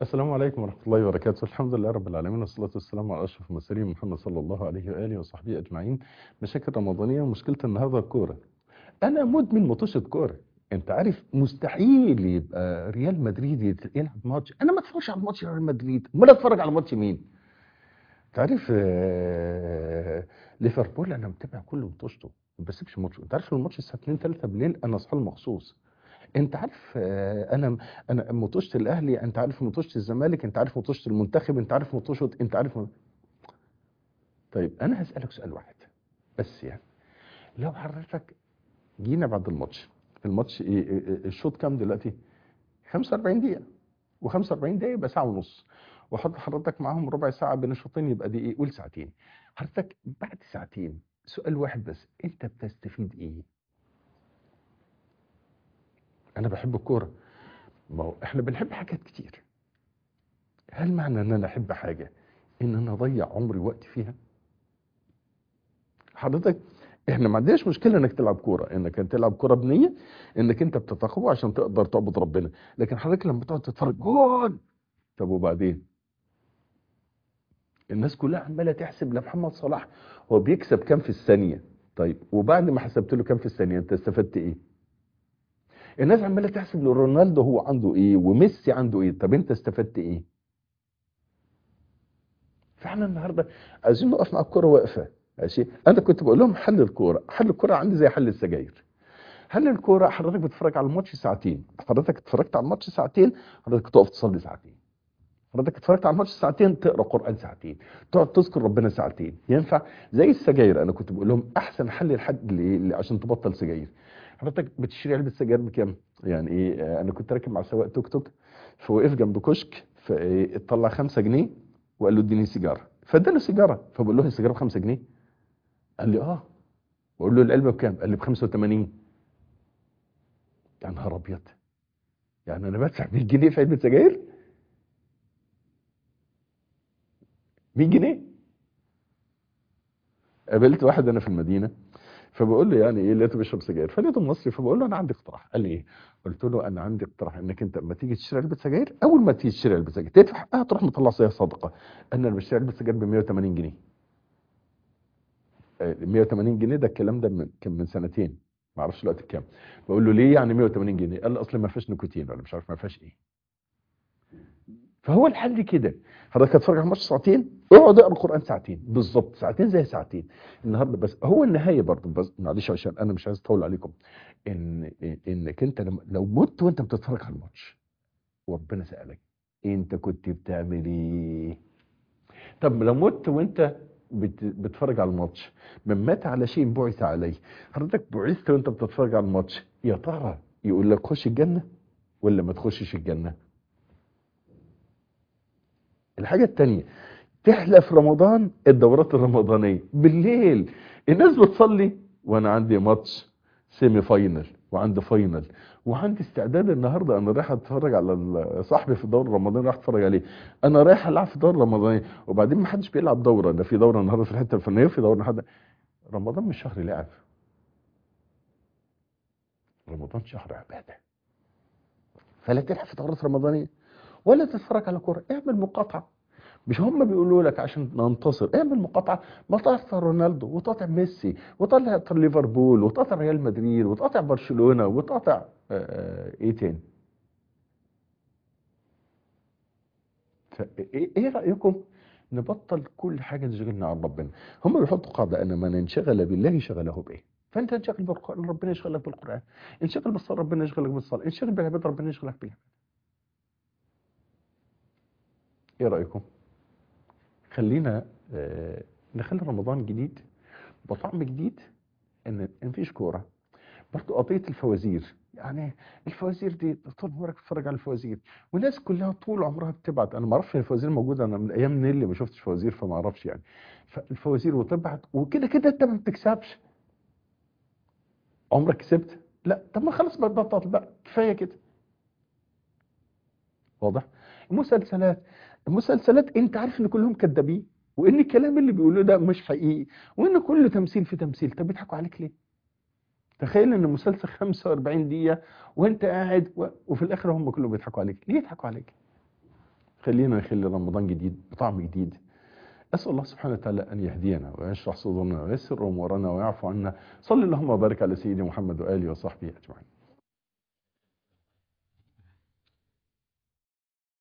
السلام عليكم ورحمة الله وبركاته الحمد لله رب العالمين والصلاة والسلام على أشرف المرسلين محمد صلى الله عليه وآله وصحبه أجمعين مشاكل رمضانية ومشكلة النهاردة الكورة أنا مدمن مطوشة كورة أنت عارف مستحيل يبقى ريال مدريد يت- يلعب ماتش أنا ما اتفرجش على ماتش ريال مدريد أمال أتفرج على ماتش مين؟ أنت عارف آه، ليفربول أنا متابع كل مطوشته ما بسيبش ماتش أنت عارف الماتش الساعة 2 3 بالليل أنا أصحى له مخصوص انت عارف آه، انا انا مطوشه الاهلي انت عارف مطوشه الزمالك انت عارف مطوشه المنتخب انت عارف مطوشه انت عارف م... طيب انا هسالك سؤال واحد بس يعني لو حضرتك جينا بعد الماتش الماتش إيه- إيه- إيه- الشوط كام دلوقتي 45 دقيقه و45 دقيقه يبقى ساعه ونص وحط حضرتك معاهم ربع ساعه بين الشوطين يبقى دي ايه قول ساعتين حضرتك بعد ساعتين سؤال واحد بس انت بتستفيد ايه انا بحب الكوره ما هو احنا بنحب حاجات كتير هل معنى ان انا احب حاجه ان انا اضيع عمري وقت فيها حضرتك احنا ما عندناش مشكله انك تلعب كوره انك تلعب كوره بنيه انك انت بتتقوى عشان تقدر تعبد ربنا لكن حضرتك لما تقعد تتفرج جول طب وبعدين الناس كلها عماله تحسب لمحمد صلاح هو بيكسب كام في الثانيه طيب وبعد ما حسبت له كام في الثانيه انت استفدت ايه الناس عماله تحسب لرونالدو هو عنده ايه وميسي عنده ايه طب انت استفدت ايه فاحنا النهارده عايزين نقف مع الكوره واقفه ماشي انا كنت بقول لهم حل الكوره حل الكوره عندي زي حل السجاير حل الكوره حضرتك بتتفرج على الماتش ساعتين حضرتك اتفرجت على الماتش ساعتين حضرتك تقف تصلي ساعتين حضرتك اتفرجت على الماتش ساعتين تقرا قران ساعتين تقعد تذكر ربنا ساعتين ينفع زي السجاير انا كنت بقول لهم احسن حل لحد اللي عشان تبطل سجاير حضرتك بتشتري علبه سجاير بكام يعني ايه آه، انا كنت راكب مع سواق توك توك فوقف جنب كشك فطلع 5 جنيه وقال له اديني سيجاره فاداله سيجاره فبقول له السيجاره ب 5 جنيه قال لي اه بقول له العلبه بكام قال لي ب 85 يا نهار ابيض يعني انا بدفع 100 جنيه في علبه سجاير 100 جنيه قابلت واحد انا في المدينه فبقول له يعني ايه لقيته بيشرب سجاير فلقيته مصري فبقول له انا عندي اقتراح قال لي ايه قلت له انا عندي اقتراح انك انت لما تيجي تشتري علبه سجاير اول ما تيجي تشتري علبه سجاير تدفع حقها تروح مطلع فيها صدقه انا اللي بشتري علبه سجاير ب 180 جنيه آه، 180 جنيه ده الكلام ده من كان من سنتين ما اعرفش دلوقتي بكام بقول له ليه يعني 180 جنيه قال لي اصل ما فيهاش نيكوتين ولا مش عارف ما فيهاش ايه فهو الحل كده حضرتك هتتفرج على الماتش ساعتين اقعد اقرا القران ساعتين بالظبط ساعتين زي ساعتين النهارده بس هو النهايه برضه بس معلش عشان انا مش عايز اطول عليكم ان انك انت لما- لو مت وانت بتتفرج على الماتش وربنا سالك انت كنت بتعمل ايه طب لو مت وانت بت- بتتفرج على الماتش من مات على شيء بعث عليه حضرتك بعثت وانت بتتفرج على الماتش يا ترى يقول لك خش الجنه ولا ما تخشش الجنه الحاجة التانية تحلى في رمضان الدورات الرمضانية بالليل الناس بتصلي وانا عندي ماتش سيمي فاينل وعندي فاينل وعندي استعداد النهارده انا رايح اتفرج على ال- صاحبي في الدورة الرمضانية راح اتفرج عليه انا رايح العب في الدورة الرمضانية وبعدين ما حدش بيلعب دورة ده في دورة النهارده في الحتة الفنية وفي دورة النهارده رمضان مش شهر لعب رمضان شهر عبادة فلا تلعب في دورات رمضانية ولا تتفرج على كورة اعمل مقاطعة مش هم بيقولوا لك عشان ننتصر اعمل مقاطعة ما تقطع رونالدو وتقطع ميسي وتقطع ليفربول وتقطع ريال مدريد وتقطع برشلونة وتقطع آه، آه، ايه تاني فا- ايه إيه رأيكم نبطل كل حاجة تشغلنا عن ربنا هم بيحطوا قاعدة ان من انشغل بالله شغله به فانت انشغل بالقرآن ربنا يشغلك بالقرآن انشغل بالصلاة ربنا يشغلك بالصلاة انشغل بالعبادة ربنا يشغلك بالعبادة ايه رأيكم خلينا آه، نخلي رمضان جديد بطعم جديد ان إن مفيش كوره برضه قضيه الفوازير يعني الفوازير دي طول عمرك بتتفرج على الفوازير والناس كلها طول عمرها بتبعت انا ما اعرفش الفوازير موجوده انا من ايام نيلي ما شفتش فوازير فما اعرفش يعني فالفوازير وتبعت وكده كده انت ما بتكسبش عمرك كسبت لا طب ما خلاص بقى بطل بقى كفايه كده واضح المسلسلات المسلسلات انت عارف ان كلهم كذابين وان الكلام اللي بيقولوه ده مش حقيقي وان كله تمثيل في تمثيل طب بيضحكوا عليك ليه تخيل ان المسلسل 45 دقيقة وانت قاعد و... وفي الاخر هم كلهم بيضحكوا عليك ليه يضحكوا عليك خلينا نخلي رمضان جديد بطعم جديد أسأل الله سبحانه وتعالى أن يهدينا ويشرح صدورنا ويسر أمورنا ويعفو عنا صلى اللهم وبارك على سيدنا محمد وآله وصحبه أجمعين